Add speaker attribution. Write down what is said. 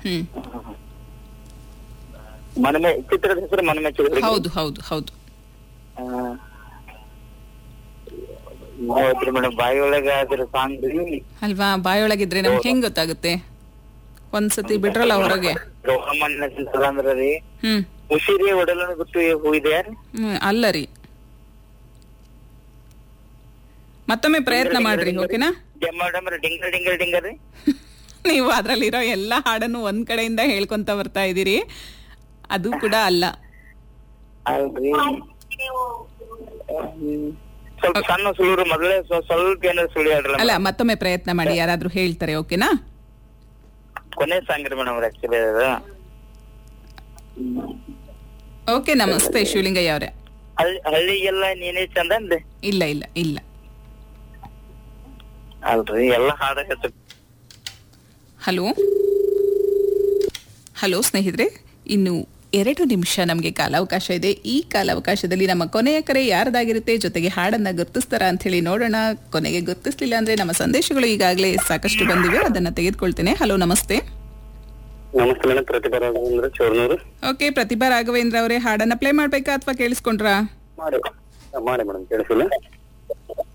Speaker 1: ಹ್ಮ್
Speaker 2: ಮನಮೆ ಚಿತ್ರದ ಹೆಸರು ಮನಮೆಚ್ಚುವ ಹುಡುಗಿ
Speaker 1: ಹೌದು ಹೌದು ಹೌದು
Speaker 2: ಹೌದ್ರಿ ಮೇಡಮ್ ಬಾಯಿ ಒಳಗ ಅದ್ರ ಸಾಂಗ್ ರೀ
Speaker 1: ಅಲ್ವಾ ಬಾಯೊಳಗಿದ್ರೆ ನಮ್ಗೆ ಹೆಂಗ್ ಗೊತ್ತಾಗುತ್ತೆ ಒಂದ್ಸತಿ ಬಿಡ್ರಲ್ಲ ಹೊರಗೆ
Speaker 2: ರೋಹಮನ್ನ ಅಂದ್ರ ರೀ
Speaker 1: ಹ್ಮ್
Speaker 2: ಉಸಿರಿ ಒಡಲನ ಬಿಟ್ಟು ಹೋಗಿದೆ ಯಾರು
Speaker 1: ಹ್ಮ್, ಅಲ್ಲ ರೀ ಮತ್ತೊಮ್ಮೆ ಪ್ರಯತ್ನ ಮಾಡ್ರಿ ಓಕೆನಾ
Speaker 2: ಮೇಡಮ್ ಡಿಂಗಲ್ ಡಿಂಗಲ್ ಡಿಂಗಲ್ ರೀ
Speaker 1: ನೀವು ಅದ್ರಲ್ಲಿರೋ ಎಲ್ಲ ಹಾಡನ್ನು ಒಂದ್ ಕಡೆಯಿಂದ ಹೇಳ್ಕೊಂತ ಬರ್ತಾ ಇದ್ದೀರಿ ಅದು ಕೂಡ ಅಲ್ಲ
Speaker 2: ಅಲ್ರಿ ಹ್ಮ್. ಸ್ವಲ್ಪ ಸಣ್ಣ ಸುಳಿರು ಮೊದಲೇ ಸ್ವ- ಸ್ವಲ್ಪ ಏನಾದ್ರು ಸುಳಿ ಹೇಳ್ರಲ್ಲ
Speaker 1: ಅಲ್ಲ ಮತ್ತೊಮ್ಮೆ ಪ್ರಯತ್ನ ಮಾಡಿ ಯಾರಾದ್ರೂ ಹೇಳ್ತಾರೆ ಓಕೆನಾ
Speaker 2: ಕೊನೆ ಸಾಂಗ್ ರೀ ಮೇಡಮ್ ಆಕ್ಚುಲಿ ಅದು
Speaker 1: ಓಕೆ ನಮಸ್ತೆ ಶಿವಲಿಂಗಯ್ಯ ಅವರೇ
Speaker 2: ಹಳ್ಳಿ ಹಳ್ಳಿಗೆಲ್ಲ ನೀನೇ ಚಂದ ಅಂದೆ
Speaker 1: ಇಲ್ಲ ಇಲ್ಲ ಇಲ್ಲ
Speaker 2: ಅಲ್ರಿ ಎಲ್ಲ ಹಾಡ ಹೇಳ್ತ
Speaker 1: ಹಲೋ ಹಲೋ ಸ್ನೇಹಿತರೆ ಇನ್ನು ಎರಡು ನಿಮಿಷ ನಮಗೆ ಕಾಲಾವಕಾಶ ಇದೆ ಈ ಕಾಲಾವಕಾಶದಲ್ಲಿ ನಮ್ಮ ಕೊನೆಯ ಕರೆ ಯಾರದಾಗಿರುತ್ತೆ ಜೊತೆಗೆ ಹಾಡನ್ನ ಗುರ್ತಿಸ್ತಾರ ಅಂತ ಹೇಳಿ ನೋಡೋಣ ಕೊನೆಗೆ ಗುರ್ತಿಸ್ಲಿಲ್ಲ ಅಂದ್ರೆ ನಮ್ಮ ಸಂದೇಶಗಳು ಈಗಾಗಲೇ ಸಾಕಷ್ಟು ಬಂದಿವೆ ಅದನ್ನ ತೆಗೆದುಕೊಳ್ತೇನೆ ಹಲೋ ನಮಸ್ತೆ
Speaker 2: ನಮಸ್ತೆ ಮೇಡಮ್ ಪ್ರತಿಭಾ ರಾಘವೇಂದ್ರ ಚೋರ್ನೂರು
Speaker 1: ಓಕೆ ಪ್ರತಿಭಾ ರಾಘವೇಂದ್ರ ಅವರೇ ಹಾಡನ್ನ ಪ್ಲೇ ಮಾಡ್ಬೇಕಾ ಅಥವಾ ಕೇಳಿಸ್ಕೊಂಡ್ರಾ
Speaker 2: ಮಾಡಿ ಮಾಡಿ ಮೇಡಮ್ ಕೇಳಿಸಿಲ್ಲ